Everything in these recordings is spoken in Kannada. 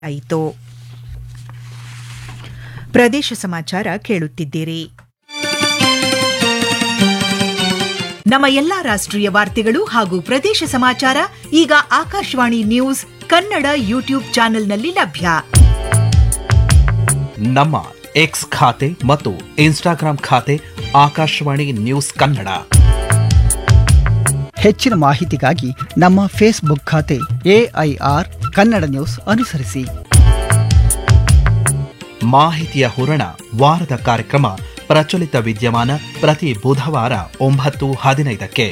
ಆಯಿತು ಪ್ರದೇಶ ಸಮಾಚಾರ ಕೇಳುತ್ತಿದ್ದೀರಿ ನಮ್ಮ ಎಲ್ಲಾ ರಾಷ್ಟ್ರೀಯ ವಾರ್ತೆಗಳು ಹಾಗೂ ಪ್ರದೇಶ ಸಮಾಚಾರ ಈಗ ಆಕಾಶವಾಣಿ ನ್ಯೂಸ್ ಕನ್ನಡ ಯೂಟ್ಯೂಬ್ ಚಾನೆಲ್ನಲ್ಲಿ ಲಭ್ಯ ನಮ್ಮ ಎಕ್ಸ್ ಖಾತೆ ಮತ್ತು ಇನ್ಸ್ಟಾಗ್ರಾಂ ಖಾತೆ ಆಕಾಶವಾಣಿ ನ್ಯೂಸ್ ಕನ್ನಡ ಹೆಚ್ಚಿನ ಮಾಹಿತಿಗಾಗಿ ನಮ್ಮ ಫೇಸ್ಬುಕ್ ಖಾತೆ ಎಐಆರ್ ಕನ್ನಡ ನ್ಯೂಸ್ ಅನುಸರಿಸಿ ಮಾಹಿತಿಯ ಹೂರಣ ವಾರದ ಕಾರ್ಯಕ್ರಮ ಪ್ರಚಲಿತ ವಿದ್ಯಮಾನ ಪ್ರತಿ ಬುಧವಾರ ಒಂಬತ್ತು ಹದಿನೈದಕ್ಕೆ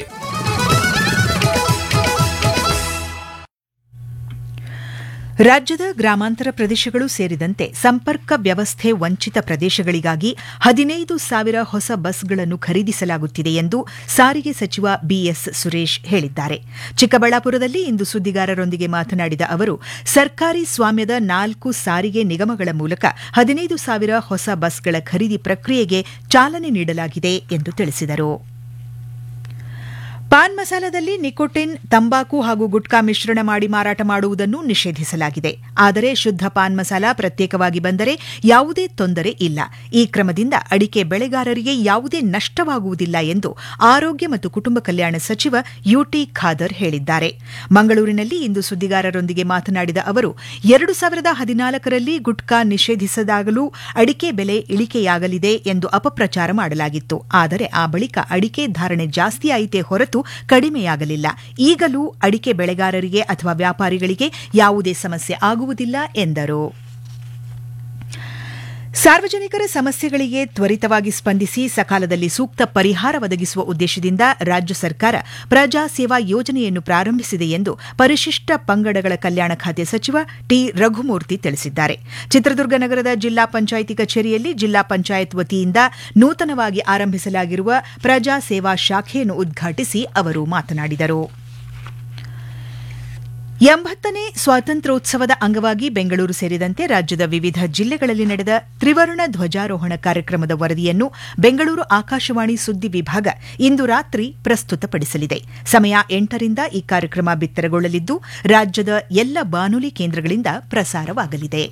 ರಾಜ್ಯದ ಗ್ರಾಮಾಂತರ ಪ್ರದೇಶಗಳು ಸೇರಿದಂತೆ ಸಂಪರ್ಕ ವ್ಯವಸ್ಥೆ ವಂಚಿತ ಪ್ರದೇಶಗಳಿಗಾಗಿ ಹದಿನೈದು ಸಾವಿರ ಹೊಸ ಬಸ್ಗಳನ್ನು ಖರೀದಿಸಲಾಗುತ್ತಿದೆ ಎಂದು ಸಾರಿಗೆ ಸಚಿವ ಬಿಎಸ್ ಸುರೇಶ್ ಹೇಳಿದ್ದಾರೆ ಚಿಕ್ಕಬಳ್ಳಾಪುರದಲ್ಲಿ ಇಂದು ಸುದ್ದಿಗಾರರೊಂದಿಗೆ ಮಾತನಾಡಿದ ಅವರು ಸರ್ಕಾರಿ ಸ್ವಾಮ್ಯದ ನಾಲ್ಕು ಸಾರಿಗೆ ನಿಗಮಗಳ ಮೂಲಕ ಹದಿನೈದು ಸಾವಿರ ಹೊಸ ಬಸ್ಗಳ ಖರೀದಿ ಪ್ರಕ್ರಿಯೆಗೆ ಚಾಲನೆ ನೀಡಲಾಗಿದೆ ಎಂದು ತಿಳಿಸಿದರು ಪಾನ್ ಮಸಾಲದಲ್ಲಿ ನಿಕೋಟಿನ್ ತಂಬಾಕು ಹಾಗೂ ಗುಟ್ಕಾ ಮಿಶ್ರಣ ಮಾಡಿ ಮಾರಾಟ ಮಾಡುವುದನ್ನು ನಿಷೇಧಿಸಲಾಗಿದೆ ಆದರೆ ಶುದ್ಧ ಪಾನ್ ಮಸಾಲ ಪ್ರತ್ಯೇಕವಾಗಿ ಬಂದರೆ ಯಾವುದೇ ತೊಂದರೆ ಇಲ್ಲ ಈ ಕ್ರಮದಿಂದ ಅಡಿಕೆ ಬೆಳೆಗಾರರಿಗೆ ಯಾವುದೇ ನಷ್ಟವಾಗುವುದಿಲ್ಲ ಎಂದು ಆರೋಗ್ಯ ಮತ್ತು ಕುಟುಂಬ ಕಲ್ಯಾಣ ಸಚಿವ ಯುಟಿ ಖಾದರ್ ಹೇಳಿದ್ದಾರೆ ಮಂಗಳೂರಿನಲ್ಲಿ ಇಂದು ಸುದ್ದಿಗಾರರೊಂದಿಗೆ ಮಾತನಾಡಿದ ಅವರು ಎರಡು ಸಾವಿರದ ಹದಿನಾಲ್ಕರಲ್ಲಿ ಗುಟ್ಕಾ ನಿಷೇಧಿಸದಾಗಲೂ ಅಡಿಕೆ ಬೆಲೆ ಇಳಿಕೆಯಾಗಲಿದೆ ಎಂದು ಅಪಪ್ರಚಾರ ಮಾಡಲಾಗಿತ್ತು ಆದರೆ ಆ ಬಳಿಕ ಅಡಿಕೆ ಧಾರಣೆ ಜಾಸ್ತಿಯಾಯಿತೇ ಹೊರತು ಕಡಿಮೆಯಾಗಲಿಲ್ಲ ಈಗಲೂ ಅಡಿಕೆ ಬೆಳೆಗಾರರಿಗೆ ಅಥವಾ ವ್ಯಾಪಾರಿಗಳಿಗೆ ಯಾವುದೇ ಸಮಸ್ಯೆ ಆಗುವುದಿಲ್ಲ ಎಂದರು ಸಾರ್ವಜನಿಕರ ಸಮಸ್ಯೆಗಳಿಗೆ ತ್ವರಿತವಾಗಿ ಸ್ಪಂದಿಸಿ ಸಕಾಲದಲ್ಲಿ ಸೂಕ್ತ ಪರಿಹಾರ ಒದಗಿಸುವ ಉದ್ದೇಶದಿಂದ ರಾಜ್ಯ ಸರ್ಕಾರ ಪ್ರಜಾ ಸೇವಾ ಯೋಜನೆಯನ್ನು ಪ್ರಾರಂಭಿಸಿದೆ ಎಂದು ಪರಿಶಿಷ್ಟ ಪಂಗಡಗಳ ಕಲ್ಯಾಣ ಖಾತೆ ಸಚಿವ ಟಿ ರಘುಮೂರ್ತಿ ತಿಳಿಸಿದ್ದಾರೆ ಚಿತ್ರದುರ್ಗ ನಗರದ ಜಿಲ್ಲಾ ಪಂಚಾಯಿತಿ ಕಚೇರಿಯಲ್ಲಿ ಜಿಲ್ಲಾ ಪಂಚಾಯತ್ ವತಿಯಿಂದ ನೂತನವಾಗಿ ಆರಂಭಿಸಲಾಗಿರುವ ಪ್ರಜಾ ಸೇವಾ ಶಾಖೆಯನ್ನು ಉದ್ಘಾಟಿಸಿ ಅವರು ಮಾತನಾಡಿದರು ಎಂಬತ್ತನೇ ಸ್ವಾತಂತ್ರ್ಯೋತ್ಸವದ ಅಂಗವಾಗಿ ಬೆಂಗಳೂರು ಸೇರಿದಂತೆ ರಾಜ್ಯದ ವಿವಿಧ ಜಿಲ್ಲೆಗಳಲ್ಲಿ ನಡೆದ ತ್ರಿವರ್ಣ ಧ್ವಜಾರೋಹಣ ಕಾರ್ಯಕ್ರಮದ ವರದಿಯನ್ನು ಬೆಂಗಳೂರು ಆಕಾಶವಾಣಿ ಸುದ್ದಿ ವಿಭಾಗ ಇಂದು ರಾತ್ರಿ ಪ್ರಸ್ತುತಪಡಿಸಲಿದೆ ಸಮಯ ಎಂಟರಿಂದ ಈ ಕಾರ್ಯಕ್ರಮ ಬಿತ್ತರಗೊಳ್ಳಲಿದ್ದು ರಾಜ್ಯದ ಎಲ್ಲ ಬಾನುಲಿ ಕೇಂದ್ರಗಳಿಂದ ಪ್ರಸಾರವಾಗಲಿದೆ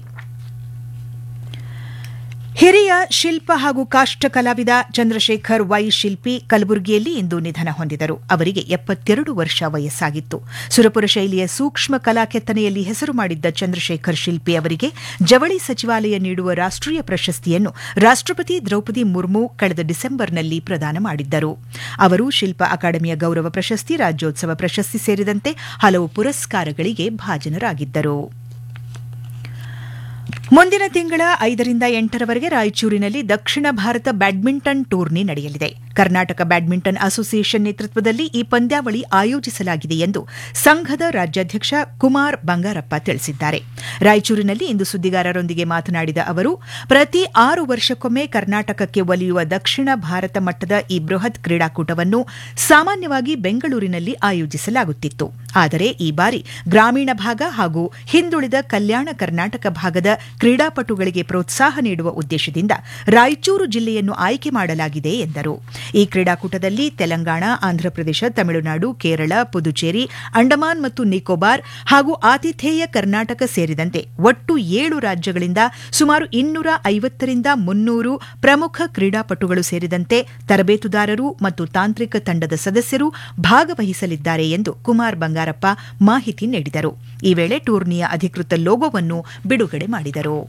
ಹಿರಿಯ ಶಿಲ್ಪ ಹಾಗೂ ಕಾಷ್ಟ ಕಲಾವಿದ ಚಂದ್ರಶೇಖರ್ ವೈ ಶಿಲ್ಪಿ ಕಲಬುರಗಿಯಲ್ಲಿ ಇಂದು ನಿಧನ ಹೊಂದಿದರು ಅವರಿಗೆ ಎಪ್ಪತ್ತೆರಡು ವರ್ಷ ವಯಸ್ಸಾಗಿತ್ತು ಸುರಪುರ ಶೈಲಿಯ ಸೂಕ್ಷ್ಮ ಕಲಾ ಕೆತ್ತನೆಯಲ್ಲಿ ಹೆಸರು ಮಾಡಿದ್ದ ಚಂದ್ರಶೇಖರ್ ಶಿಲ್ಪಿ ಅವರಿಗೆ ಜವಳಿ ಸಚಿವಾಲಯ ನೀಡುವ ರಾಷ್ಟೀಯ ಪ್ರಶಸ್ತಿಯನ್ನು ರಾಷ್ಟಪತಿ ದ್ರೌಪದಿ ಮುರ್ಮು ಕಳೆದ ಡಿಸೆಂಬರ್ನಲ್ಲಿ ಪ್ರದಾನ ಮಾಡಿದ್ದರು ಅವರು ಶಿಲ್ಪ ಅಕಾಡೆಮಿಯ ಗೌರವ ಪ್ರಶಸ್ತಿ ರಾಜ್ಯೋತ್ಸವ ಪ್ರಶಸ್ತಿ ಸೇರಿದಂತೆ ಹಲವು ಪುರಸ್ಕಾರಗಳಿಗೆ ಭಾಜನರಾಗಿದ್ದರು ಮುಂದಿನ ತಿಂಗಳ ಐದರಿಂದ ಎಂಟರವರೆಗೆ ರಾಯಚೂರಿನಲ್ಲಿ ದಕ್ಷಿಣ ಭಾರತ ಬ್ಯಾಡ್ಮಿಂಟನ್ ಟೂರ್ನಿ ನಡೆಯಲಿದೆ ಕರ್ನಾಟಕ ಬ್ಯಾಡ್ಮಿಂಟನ್ ಅಸೋಸಿಯೇಷನ್ ನೇತೃತ್ವದಲ್ಲಿ ಈ ಪಂದ್ಯಾವಳಿ ಆಯೋಜಿಸಲಾಗಿದೆ ಎಂದು ಸಂಘದ ರಾಜ್ಯಾಧ್ಯಕ್ಷ ಕುಮಾರ್ ಬಂಗಾರಪ್ಪ ತಿಳಿಸಿದ್ದಾರೆ ರಾಯಚೂರಿನಲ್ಲಿ ಇಂದು ಸುದ್ದಿಗಾರರೊಂದಿಗೆ ಮಾತನಾಡಿದ ಅವರು ಪ್ರತಿ ಆರು ವರ್ಷಕ್ಕೊಮ್ಮೆ ಕರ್ನಾಟಕಕ್ಕೆ ಒಲಿಯುವ ದಕ್ಷಿಣ ಭಾರತ ಮಟ್ಟದ ಈ ಬೃಹತ್ ಕ್ರೀಡಾಕೂಟವನ್ನು ಸಾಮಾನ್ಯವಾಗಿ ಬೆಂಗಳೂರಿನಲ್ಲಿ ಆಯೋಜಿಸಲಾಗುತ್ತಿತ್ತು ಆದರೆ ಈ ಬಾರಿ ಗ್ರಾಮೀಣ ಭಾಗ ಹಾಗೂ ಹಿಂದುಳಿದ ಕಲ್ಯಾಣ ಕರ್ನಾಟಕ ಭಾಗದ ಕ್ರೀಡಾಪಟುಗಳಿಗೆ ಪ್ರೋತ್ಸಾಹ ನೀಡುವ ಉದ್ದೇಶದಿಂದ ರಾಯಚೂರು ಜಿಲ್ಲೆಯನ್ನು ಆಯ್ಕೆ ಮಾಡಲಾಗಿದೆ ಎಂದರು ಈ ಕ್ರೀಡಾಕೂಟದಲ್ಲಿ ತೆಲಂಗಾಣ ಆಂಧ್ರಪ್ರದೇಶ ತಮಿಳುನಾಡು ಕೇರಳ ಪುದುಚೇರಿ ಅಂಡಮಾನ್ ಮತ್ತು ನಿಕೋಬಾರ್ ಹಾಗೂ ಆತಿಥೇಯ ಕರ್ನಾಟಕ ಸೇರಿದಂತೆ ಒಟ್ಟು ಏಳು ರಾಜ್ಯಗಳಿಂದ ಸುಮಾರು ಇನ್ನೂರ ಐವತ್ತರಿಂದ ಮುನ್ನೂರು ಪ್ರಮುಖ ಕ್ರೀಡಾಪಟುಗಳು ಸೇರಿದಂತೆ ತರಬೇತುದಾರರು ಮತ್ತು ತಾಂತ್ರಿಕ ತಂಡದ ಸದಸ್ಯರು ಭಾಗವಹಿಸಲಿದ್ದಾರೆ ಎಂದು ಕುಮಾರ್ ಬಂಗಾರಪ್ಪ ಮಾಹಿತಿ ನೀಡಿದರು ಈ ವೇಳೆ ಟೂರ್ನಿಯ ಅಧಿಕೃತ ಲೋಗೋವನ್ನು ಬಿಡುಗಡೆ ಮಾಡಿದರು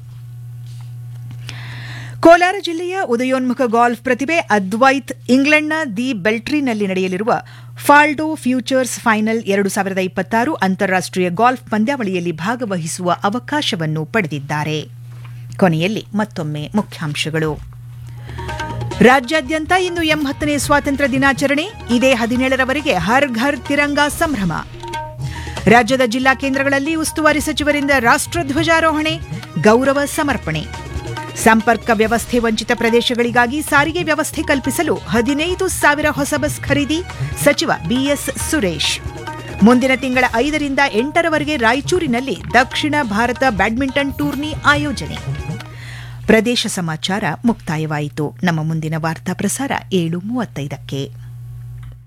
ಕೋಲಾರ ಜಿಲ್ಲೆಯ ಉದಯೋನ್ಮುಖ ಗಾಲ್ಫ್ ಪ್ರತಿಭೆ ಅದ್ವೈತ್ ಇಂಗ್ಲೆಂಡ್ನ ದಿ ಬೆಲ್ಟ್ರಿನಲ್ಲಿ ನಡೆಯಲಿರುವ ಫಾಲ್ಡೋ ಫ್ಯೂಚರ್ಸ್ ಫೈನಲ್ ಎರಡು ಸಾವಿರದ ಇಪ್ಪತ್ತಾರು ಅಂತಾರಾಷ್ಟೀಯ ಗಾಲ್ಫ್ ಪಂದ್ಯಾವಳಿಯಲ್ಲಿ ಭಾಗವಹಿಸುವ ಅವಕಾಶವನ್ನು ಪಡೆದಿದ್ದಾರೆ ಕೊನೆಯಲ್ಲಿ ಮತ್ತೊಮ್ಮೆ ಮುಖ್ಯಾಂಶಗಳು ರಾಜ್ಯಾದ್ಯಂತ ಇಂದು ಎಂಬತ್ತನೇ ಸ್ವಾತಂತ್ರ್ಯ ದಿನಾಚರಣೆ ಇದೇ ಹದಿನೇಳರವರೆಗೆ ಹರ್ ಘರ್ ತಿರಂಗಾ ಸಂಭ್ರಮ ರಾಜ್ಯದ ಜಿಲ್ಲಾ ಕೇಂದ್ರಗಳಲ್ಲಿ ಉಸ್ತುವಾರಿ ಸಚಿವರಿಂದ ರಾಷ್ಟ್ರಧ್ವಜಾರೋಹಣೆ ಗೌರವ ಸಮರ್ಪಣೆ ಸಂಪರ್ಕ ವ್ಯವಸ್ಥೆ ವಂಚಿತ ಪ್ರದೇಶಗಳಿಗಾಗಿ ಸಾರಿಗೆ ವ್ಯವಸ್ಥೆ ಕಲ್ಪಿಸಲು ಹದಿನೈದು ಸಾವಿರ ಹೊಸ ಬಸ್ ಖರೀದಿ ಸಚಿವ ಬಿಎಸ್ ಸುರೇಶ್ ಮುಂದಿನ ತಿಂಗಳ ಐದರಿಂದ ಎಂಟರವರೆಗೆ ರಾಯಚೂರಿನಲ್ಲಿ ದಕ್ಷಿಣ ಭಾರತ ಬ್ಯಾಡ್ಮಿಂಟನ್ ಟೂರ್ನಿ ಆಯೋಜನೆ ಪ್ರದೇಶ ಸಮಾಚಾರ ಮುಕ್ತಾಯವಾಯಿತು ನಮ್ಮ ಮುಂದಿನ ವಾರ್ತಾ ಪ್ರಸಾರ ಏಳು ಮೂವತ್ತೈದಕ್ಕೆ